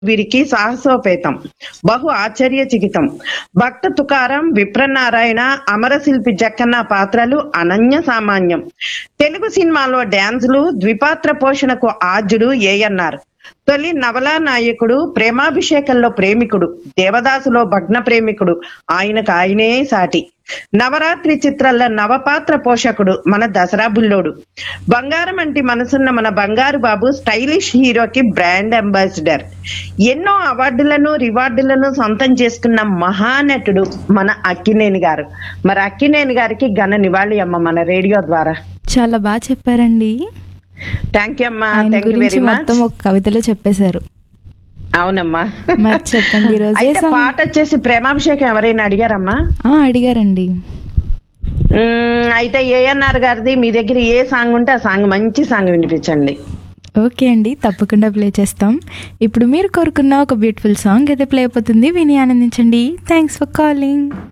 వీరికి సాహసోపేతం బహు ఆశ్చర్యచకితం భక్త తుకారం విప్రనారాయణ అమరశిల్పి జక్కన్న పాత్రలు అనన్య సామాన్యం తెలుగు సినిమాలో డ్యాన్సులు ద్విపాత్ర పోషణకు ఆద్యుడు ఏఎన్ఆర్ తొలి నవలా నాయకుడు ప్రేమాభిషేకంలో ప్రేమికుడు దేవదాసులో భగ్న ప్రేమికుడు ఆయనకు ఆయనే సాటి నవరాత్రి చిత్రాల్లో నవపాత్ర పోషకుడు మన దసరా బుల్లోడు బంగారం అంటే మనసున్న మన బంగారు బాబు స్టైలిష్ హీరోకి బ్రాండ్ అంబాసిడర్ ఎన్నో అవార్డులను రివార్డులను సొంతం చేసుకున్న మహానటుడు మన అక్కినేని గారు మరి అక్కినేని గారికి ఘన నివాళి అమ్మ మన రేడియో ద్వారా చాలా బాగా చెప్పారండి థ్యాంక్ యూ అమ్మా ఆయన థ్యాంక్ యూ గురించి వెరీ మచ్ మొత్తం ఒక కవితలో చెప్పేశారు అవునమ్మా మరి చెప్పండి ఈరోజు ఏ అయితే song? పాట వచ్చేసి ప్రేమాభిషేకం ఎవరైనా అడిగారమ్మా ఆ, అడిగారండి మ్మ్, అయితే ఏఎన్ఆర్ గారిది మీ దగ్గర ఏ సాంగ్ ఉంటే ఆ సాంగ్ మంచి సాంగ్ వినిపించండి ఓకే అండి తప్పకుండా ప్లే చేస్తాం ఇప్పుడు మీరు కోరుకున్న ఒక బ్యూటిఫుల్ సాంగ్ అయితే ప్లే అయిపోతుంది విని ఆనందించండి థ్యాంక్స్ ఫర్ కాలింగ్